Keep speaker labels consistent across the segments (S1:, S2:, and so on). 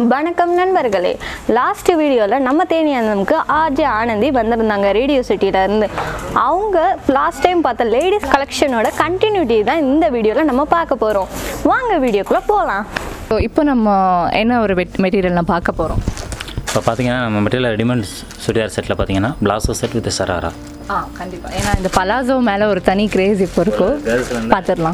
S1: வணக்கம் நண்பர்களே லாஸ்ட் வீடியோவில் நம்ம தேனியானமுக்கு ஆர்ஜே ஆனந்தி வந்திருந்தாங்க ரேடியோ சிட்டியிலேருந்து அவங்க லாஸ்ட் டைம் பார்த்த லேடிஸ் கலெக்ஷனோட கண்டினியூட்டி தான் இந்த வீடியோவில் நம்ம பார்க்க போகிறோம் வாங்க வீடியோக்குள்ளே போகலாம்
S2: ஸோ இப்போ நம்ம என்ன ஒரு மெட்டீரியல்லாம் பார்க்க போகிறோம்
S3: இப்போ பார்த்தீங்கன்னா நம்ம மெட்டீரியல் ரெடிமேட் சுடிதார் செட்டில் பார்த்தீங்கன்னா பிளாசோ செட் வித் சராரா
S2: ஆ கண்டிப்பாக ஏன்னா இந்த பலாசோ மேலே ஒரு தனி கிரேஸ் இப்போ இருக்கும் பார்த்துடலாம்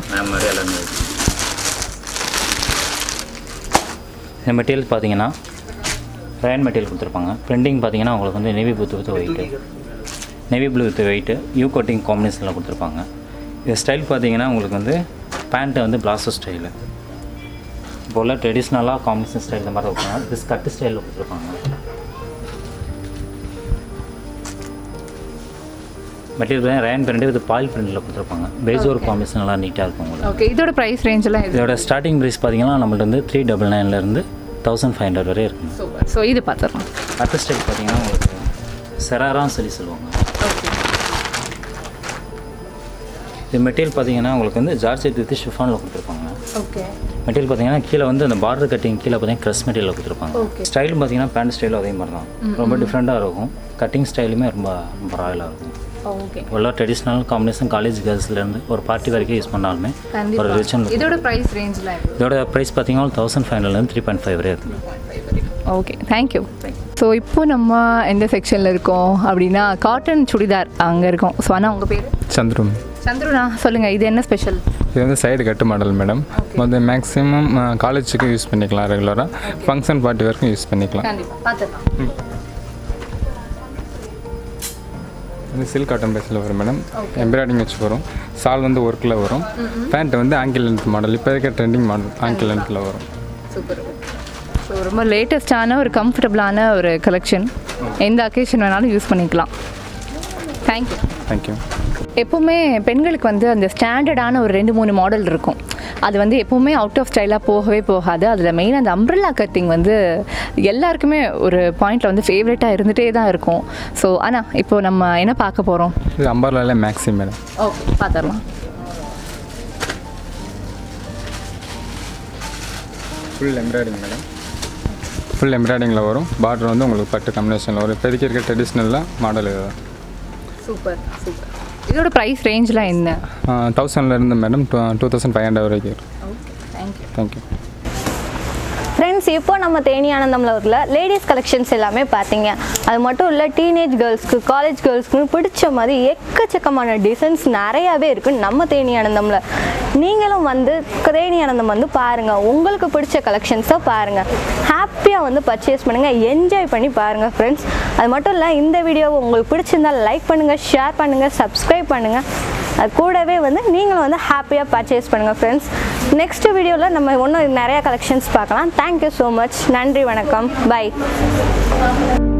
S3: இந்த மெட்டீரியல் பார்த்தீங்கன்னா ரயன் மெட்டீரியல் கொடுத்துருப்பாங்க பிரிண்டிங் பார்த்தீங்கன்னா உங்களுக்கு வந்து navy blue with white navy blue with white U coating காம்பினேஷனில் கொடுத்துருப்பாங்க இது ஸ்டைல் பார்த்தீங்கன்னா உங்களுக்கு வந்து பேண்ட்டு வந்து பிளாசோ ஸ்டைலு இப்போ உள்ள ட்ரெடிஷ்னலாக காம்பினேஷன் ஸ்டைல் இந்த மாதிரி கொடுப்பாங்க இது கட்டு ஸ்டைலில் கொடுத்துருப்பாங்க மெட்டீரியல் ரயன் பிரிண்ட் இது பால் பிரிண்டில் கொடுத்துருப்பாங்க பேஸ் ஒரு காம்பினேஷன் நல்லா நீட்டாக இருக்கும் உங்களுக்கு
S2: ஓகே இதோட ப்ரைஸ் ரேஞ்செல்லாம் இது
S3: இதோட ஸ்டார்டிங் ப்ரைஸ் பார்த்தீங்கன்னா நம்மள்ட்ட வந்து த்ரீ டபுள் நைன்லேருந்து தௌசண்ட் ஃபைவ் ஹண்ட்ரட் வரை இருக்குங்க
S2: சூப்பர் ஸோ இது பார்த்துடலாம்
S3: அடுத்த ஸ்டைல் பார்த்தீங்கன்னா உங்களுக்கு செராரான்னு சொல்லி சொல்லுவாங்க
S2: ஓகே
S3: இது மெட்டீரியல் பார்த்தீங்கன்னா உங்களுக்கு வந்து ஜார்ஜெட் வித் ஷிஃபானில் கொடுத்துருப்பாங்க
S2: ஓகே
S3: மெட்டீரியல் பார்த்தீங்கன்னா கீழே வந்து அந்த பார்டர் கட்டிங் கீழே பார்த்தீங்கன்னா க்ரஸ் மெட்டீரியல் கொடுத்துருப்பாங்க
S2: Okay.
S3: ஸ்டைலும் பார்த்தீங்கன்னா பேண்ட் ஸ்டைலும் அதே மாதிரி தான் ரொம்ப டிஃப்ரெண்ட்டாக இருக்கும் கட்டிங் ஸ்டைலுமே ரொம்ப ரொம்ப ராயலாக இருக்கும்
S2: ஓகே
S3: உள்ள ட்ரெடிஷ்னல் காம்பினேஷன் காலேஜ் கேர்ள்ஸ்லேருந்து ஒரு பார்ட்டி வரைக்கும் யூஸ் பண்ணாலுமே ஒரு
S2: கண்டிப்பாக
S3: ரிச் அண்ட்
S2: இதோட ப்ரைஸ் ரேஞ்செலாம் இது
S3: இதோட ப்ரைஸ் பார்த்தீங்கன்னா தௌசண்ட் ஃபைவ் ஹண்ட்ரட்லேருந்து த்ரீ பாயிண்ட் ஃபைவ் வரை இருக்குங்க
S2: ஓகே தேங்க்யூ ஸோ இப்போ நம்ம எந்த செக்ஷனில் இருக்கோம் அப்படின்னா காட்டன் சுடிதார் அங்கே இருக்கோம் ஸோ ஆனால் உங்கள் பேர்
S4: சந்துரும்
S2: சந்துருண்ணா சொல்லுங்கள் இது என்ன ஸ்பெஷல்
S4: இது வந்து சைடு கட்டு மாடல் மேடம் வந்து மேக்ஸிமம் காலேஜுக்கு யூஸ் பண்ணிக்கலாம் ரெகுலராக ஃபங்க்ஷன் பார்ட்டி வரைக்கும் யூஸ் பண்ணிக்கலாம்
S2: கண்டிப்பாக பார்த்துக்கலாம்
S4: இது சில்க் காட்டன் பேஸில் வரும் மேடம் எம்ப்ராய்டிங் வச்சு வரும் சால் வந்து ஒர்க்கில் வரும் பேண்ட் வந்து ஆங்கிள் லென்த் மாடல் இப்போ இருக்க ட்ரெண்டிங் மாடல் ஆங்கிள் லென்த்தில் வரும்
S2: சூப்பர் ஸோ ரொம்ப லேட்டஸ்டான ஒரு கம்ஃபர்டபுளான ஒரு கலெக்ஷன் எந்த அக்கேஷன் வேணாலும் யூஸ் பண்ணிக்கலாம் தேங்க்யூ
S4: தேங்க்யூ
S2: எப்போவுமே பெண்களுக்கு வந்து அந்த ஸ்டாண்டர்டான ஒரு ரெண்டு மூணு மாடல் இருக்கும் அது வந்து எப்போவுமே அவுட் ஆஃப் ஸ்டைலாக போகவே போகாது அதில் மெயின் அந்த அம்ப்ரல்லா கட்டிங் வந்து எல்லாருக்குமே ஒரு பாயிண்டில் வந்து ஃபேவரட்டாக இருந்துகிட்டே தான் இருக்கும் ஸோ ஆனால் இப்போ நம்ம என்ன பார்க்க போகிறோம்
S4: இது அம்பர்லாலே மேக்ஸி மேடம்
S2: ஓகே பார்த்துடலாம்
S4: ஃபுல் எம்ப்ராய்டிங் மேடம் ஃபுல் எம்ப்ராய்டிங்கில் வரும் பார்டர் வந்து உங்களுக்கு பட்டு காம்பினேஷனில் வரும் இப்போதைக்கு இருக்க ட்ரெடிஷ்னலாக மாடல் இதுதான்
S2: சூப்பர் சூப்பர் இதோட ப்ரைஸ் ரேஞ்செலாம் என்ன
S4: தௌசண்ட்லேருந்து madam to two thousand five hundred வரைக்கும் இருக்கும்
S2: ஓகே தேங்க்யூ
S4: தேங்க்யூ
S1: ஃப்ரெண்ட்ஸ் இப்போ நம்ம தேனி ஆனந்தம்ல உள்ள லேடிஸ் கலெக்ஷன்ஸ் எல்லாமே பார்த்தீங்க அது மட்டும் இல்லை டீனேஜ் கேர்ள்ஸ்க்கு காலேஜ் கேர்ள்ஸ்க்கு பிடிச்ச மாதிரி எக்கச்சக்கமான டிசைன்ஸ் நிறையாவே இருக்குது நம்ம தேனி ஆனந்தம்ல நீங்களும் வந்து தேனி ஆனந்தம் வந்து பாருங்கள் உங்களுக்கு பிடிச்ச கலெக்ஷன்ஸை பாருங்கள் ஹாப்பியாக வந்து பர்ச்சேஸ் பண்ணுங்கள் என்ஜாய் பண்ணி பாருங்கள் ஃப்ரெண்ட்ஸ் அது மட்டும் இல்லை இந்த வீடியோ உங்களுக்கு பிடிச்சிருந்தால் லைக் பண்ணுங்கள் ஷேர் பண்ணுங்கள் சப்ஸ்கிரைப் பண்ணுங்கள் அது கூடவே வந்து நீங்களும் வந்து ஹாப்பியாக பர்ச்சேஸ் பண்ணுங்கள் ஃப்ரெண்ட்ஸ் நெக்ஸ்ட் வீடியோவில் நம்ம இன்னும் நிறையா கலெக்ஷன்ஸ் பார்க்கலாம் தேங்க்யூ ஸோ மச் நன்றி வணக்கம் பை